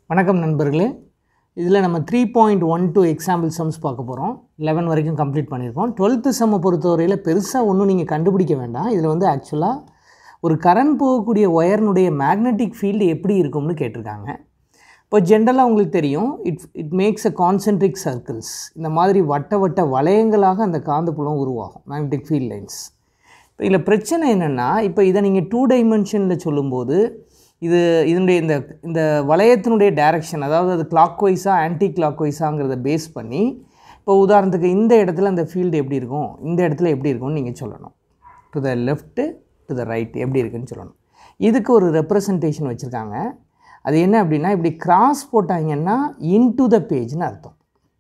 வணக்கம் நண்பர்களே இதில் நம்ம three point one two example sums பார்க்க போகிறோம் லெவன் வரைக்கும் கம்ப்ளீட் பண்ணியிருக்கோம் டுவெல்த்து செம்மை பொறுத்தவரையில் பெருசாக ஒன்றும் நீங்கள் கண்டுபிடிக்க வேண்டாம் இதில் வந்து ஆக்சுவலாக ஒரு கரண்ட் போகக்கூடிய ஒயர்னுடைய மேக்னெட்டிக் ஃபீல்டு எப்படி இருக்கும்னு கேட்டிருக்காங்க இப்போ ஜென்ரலாக உங்களுக்கு தெரியும் it it makes a concentric circles இந்த மாதிரி வட்ட வட்ட வளையங்களாக அந்த காந்தப்புலம் உருவாகும் மேக்னெட்டிக் ஃபீல்ட் லைன்ஸ் இப்போ இதில் பிரச்சனை என்னென்னா இப்போ இதை நீங்கள் டூ டைமென்ஷனில் சொல்லும்போது இது இதனுடைய இந்த இந்த வளையத்தினுடைய டைரக்ஷன் அதாவது அது கிளாக் வைஸாக ஆன்டி கிளாக் வைஸாங்கிறத பேஸ் பண்ணி இப்போ உதாரணத்துக்கு இந்த இடத்துல அந்த ஃபீல்டு எப்படி இருக்கும் இந்த இடத்துல எப்படி இருக்கும்னு நீங்கள் சொல்லணும் to the left to the right எப்படி இருக்குன்னு சொல்லணும் இதுக்கு ஒரு ரெப்ரசன்டேஷன் வச்சுருக்காங்க அது என்ன அப்படின்னா இப்படி கிராஸ் போட்டாங்கன்னா இன்டு த பேஜ்னு அர்த்தம்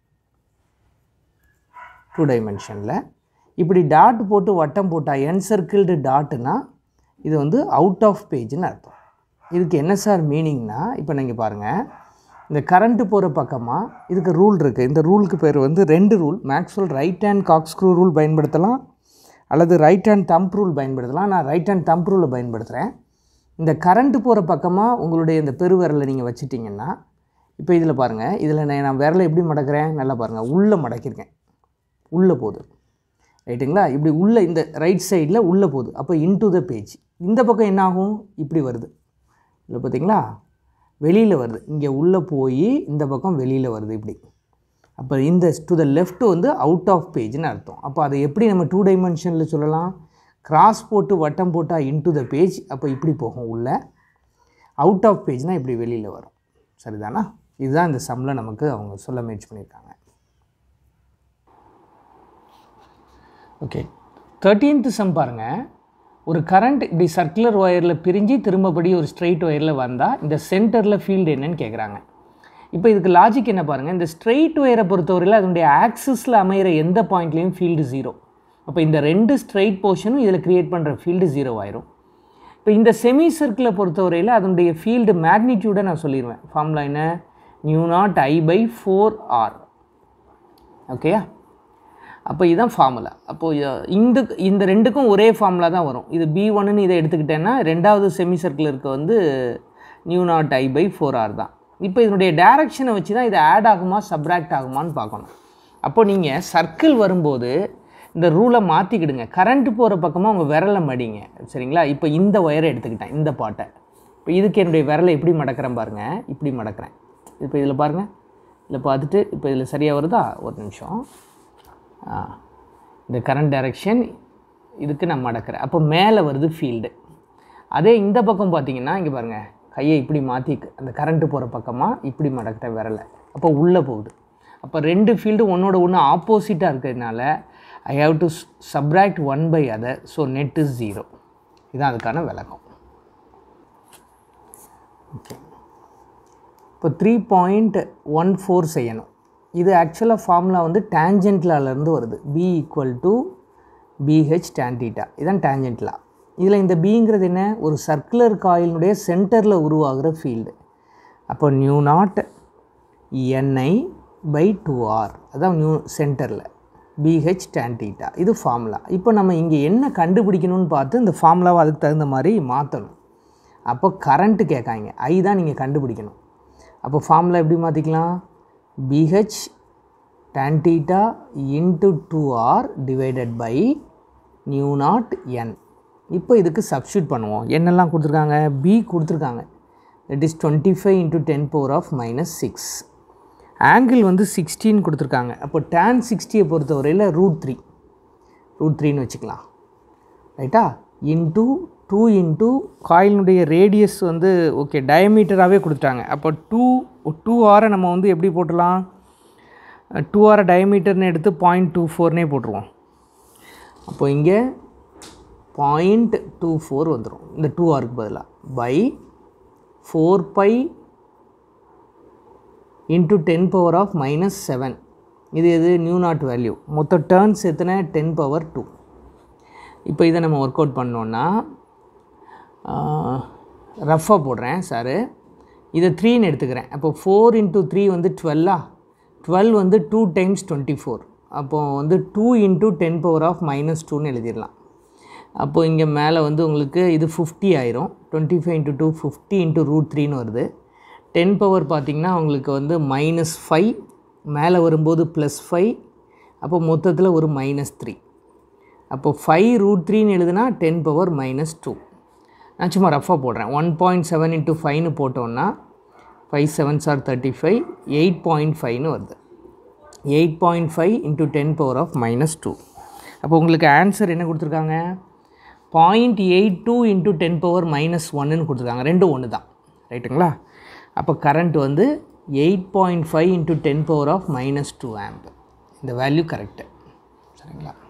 டூ டைமென்ஷனில் இப்படி டாட் போட்டு வட்டம் போட்டால் என் சர்க்கிள்டு டாட்டுனா இது வந்து அவுட் ஆஃப் பேஜ்னு அர்த்தம் இதுக்கு என்ன சார் மீனிங்னா இப்போ நீங்கள் பாருங்கள் இந்த கரண்ட்டு போகிற பக்கமாக இதுக்கு ரூல் இருக்குது இந்த ரூலுக்கு பேர் வந்து ரெண்டு rule Maxwell right hand corkscrew rule பயன்படுத்தலாம் அல்லது ரைட் ஹேண்ட் தம்ப் ரூல் பயன்படுத்தலாம் நான் ரைட் ஹேண்ட் தம்ப் ரூலை பயன்படுத்துகிறேன் இந்த கரண்ட்டு போகிற பக்கமாக உங்களுடைய இந்த பெருவிரலை நீங்கள் வச்சிட்டிங்கன்னா இப்போ இதில் பாருங்கள் இதில் நான் நான் விரலை எப்படி மடக்கிறேன் நல்லா பாருங்கள் உள்ளே மடக்கியிருக்கேன் உள்ளே போகுது ரைட்டுங்களா இப்படி உள்ளே இந்த ரைட் சைடில் உள்ளே போகுது அப்போ இன்டு த பேஜ் இந்த பக்கம் என்ன ஆகும் இப்படி வருது இல்லை பார்த்தீங்களா வெளியில் வருது இங்கே உள்ளே போய் இந்த பக்கம் வெளியில் வருது இப்படி அப்போ இந்த டு த லெஃப்ட் வந்து அவுட் ஆஃப் பேஜ்னு அர்த்தம் அப்போ அதை எப்படி நம்ம டூ டைமென்ஷனில் சொல்லலாம் கிராஸ் போட்டு வட்டம் போட்டால் இன்டு த பேஜ் அப்போ இப்படி போகும் உள்ளே அவுட் ஆஃப் பேஜ்னால் இப்படி வெளியில் வரும் சரிதானா இதுதான் இந்த சம்மில் நமக்கு அவங்க சொல்ல முயற்சி பண்ணியிருக்காங்க ஓகே தேர்ட்டீன்த்து சம் பாருங்கள் ஒரு கரண்ட் இப்படி சர்க்குலர் ஒயரில் பிரிஞ்சு திரும்பபடி ஒரு ஸ்ட்ரெயிட் ஒயரில் வந்தால் இந்த சென்டரில் ஃபீல்டு என்னன்னு கேட்குறாங்க இப்போ இதுக்கு லாஜிக் என்ன பாருங்கள் இந்த ஸ்ட்ரெயிட் ஒயரை பொறுத்தவரையில் அதனுடைய ஆக்சிஸில் அமையிற எந்த பாயிண்ட்லேயும் ஃபீல்டு ஜீரோ அப்போ இந்த ரெண்டு ஸ்ட்ரெயிட் போர்ஷனும் இதில் க்ரியேட் பண்ணுற ஃபீல்டு ஜீரோ ஆயிரும் இப்போ இந்த செமி சர்க்கிளை பொறுத்தவரையில் அதனுடைய ஃபீல்டு மேக்னிடியூடை நான் சொல்லிடுவேன் ஃபார்முலா என்ன mu nought I by four R ஓகேயா அப்போ இதுதான் ஃபார்முலா அப்போது இந்த இந்த ரெண்டுக்கும் ஒரே ஃபார்முலா தான் வரும் இது பி ஒன்னு இதை எடுத்துக்கிட்டேன்னா ரெண்டாவது செமி சர்க்கிளருக்கு வந்து mu nought I by four R தான் இப்போ இதனுடைய டேரக்ஷனை வச்சு தான் இது ஆட் ஆகுமா சப்ராக்ட் ஆகுமான்னு பார்க்கணும் அப்போ நீங்கள் சர்க்கிள் வரும்போது இந்த ரூலை மாற்றிக்கிடுங்க கரண்ட் போகிற பக்கமாக உங்கள் விரலை மடிங்க சரிங்களா இப்போ இந்த ஒயரை எடுத்துக்கிட்டேன் இந்த பாட்டை இப்போ இதுக்கு என்னுடைய விரலை எப்படி மடக்கிறேன் பாருங்கள் இப்படி மடக்கிறேன் இப்போ இதில் பாருங்கள் இதில் பார்த்துட்டு இப்போ இதில் சரியாக வருதா ஒரு நிமிஷம் இந்த கரண்ட் டைரக்ஷன் இதுக்கு நான் மடக்கிறேன் அப்போ மேலே வருது ஃபீல்டு அதே இந்த பக்கம் பார்த்தீங்கன்னா இங்கே பாருங்கள் கையை இப்படி மாற்றி அந்த கரண்ட்டு போகிற பக்கமாக இப்படி மடக்கிற விரலை அப்போ உள்ளே போகுது அப்போ ரெண்டு ஃபீல்டு ஒன்றோட ஒன்று ஆப்போசிட்டாக இருக்கிறதுனால I have to subtract one by other so net is zero இதுதான் அதுக்கான விளக்கம் ஓகே இப்போ த்ரீ பாயிண்ட் ஒன் ஃபோர் செய்யணும் இது ஆக்சுவலாக ஃபார்முலா வந்து டேஞ்சன்ட்லாலேருந்து வருது B equal to BH tan theta இதுதான் டேஞ்சன்ட்லா இதில் இந்த பிங்கிறது என்ன ஒரு சர்க்குலர் காயிலினுடைய சென்டரில் உருவாகிற ஃபீல்டு அப்போ mu nought NI by two R அதான் நியூ சென்டரில் பிஹெச் டேன்டீட்டா இது ஃபார்முலா இப்போ நம்ம இங்கே என்ன கண்டுபிடிக்கணும்னு பார்த்து இந்த ஃபார்முலாவை அதுக்கு தகுந்த மாதிரி மாற்றணும் அப்போ கரண்ட்டு கேட்காங்க ஐ தான் நீங்கள் கண்டுபிடிக்கணும் அப்போ ஃபார்முலா எப்படி மாற்றிக்கலாம் bh tan theta into 2r divided by nu naught n இப்போ இதுக்கு சப்ஸ்டியூட் பண்ணுவோம் என்னெல்லாம் கொடுத்துருக்காங்க b கொடுத்துருக்காங்க that is twenty five into ten power of minus six angle வந்து சிக்ஸ்டீன் கொடுத்துருக்காங்க அப்போ டேன் சிக்ஸ்டியை பொறுத்தவரையில் ரூட் த்ரீ ரூட் த்ரீன்னு வச்சுக்கலாம் ரைட்டா இன்ட்டு டூ இன்ட்டு காயிலினுடைய ரேடியஸ் வந்து ஓகே டயமீட்டராகவே கொடுத்துட்டாங்க அப்போ டூ டூ ஆரை நம்ம வந்து எப்படி போட்டலாம் டூ ஆரை டயமீட்டர்னு எடுத்து பாயிண்ட் டூ ஃபோர்னே போட்டுருவோம் அப்போ இங்கே பாயிண்ட் டூ ஃபோர் வந்துடும் இந்த டூ ஆருக்கு பதிலாக by four pi into ten power of minus seven இது எது நியூ நாட் வேல்யூ மொத்த டேர்ன்ஸ் எத்தனை டென் பவர் டூ இப்போ இதை நம்ம ஒர்க் அவுட் பண்ணோன்னா ரஃப்பாக போடுறேன் சாரு இதை த்ரீன்னு எடுத்துக்கிறேன் அப்போ ஃபோர் இன்ட்டு த்ரீ வந்து டுவெல்லா டுவெல் வந்து டூ டைம்ஸ் டுவெண்ட்டி ஃபோர் அப்போது வந்து two into ten power of minus டூன்னு எழுதிடலாம் அப்போது இங்கே மேலே வந்து உங்களுக்கு இது ஃபிஃப்டி ஆயிரும் twenty five into two fifty into root த்ரீன்னு வருது டென் பவர் பார்த்திங்கன்னா உங்களுக்கு வந்து மைனஸ் ஃபைவ் மேலே வரும்போது ப்ளஸ் ஃபைவ் அப்போ மொத்தத்தில் ஒரு மைனஸ் த்ரீ அப்போ ஃபைவ் ரூட் த்ரீன்னு எழுதுனா டென் பவர் மைனஸ் டூ நான் சும்மா ரஃபாக போடுறேன் ஒன் பாயிண்ட் செவன் இன்ட்டு ஃபைவ்னு போட்டோன்னா five sevens are thirty five eight point ஃபைவ்னு வருது eight point five into ten power of minus two அப்போ உங்களுக்கு ஆன்சர் என்ன கொடுத்துருக்காங்க point eight two into ten power minus ஒன்னுன்னு கொடுத்துருக்காங்க ரெண்டும் ஒன்று தான் ரைட்டுங்களா அப்போ கரண்ட் வந்து eight point five into ten power of minus two amp இந்த வேல்யூ கரெக்டு சரிங்களா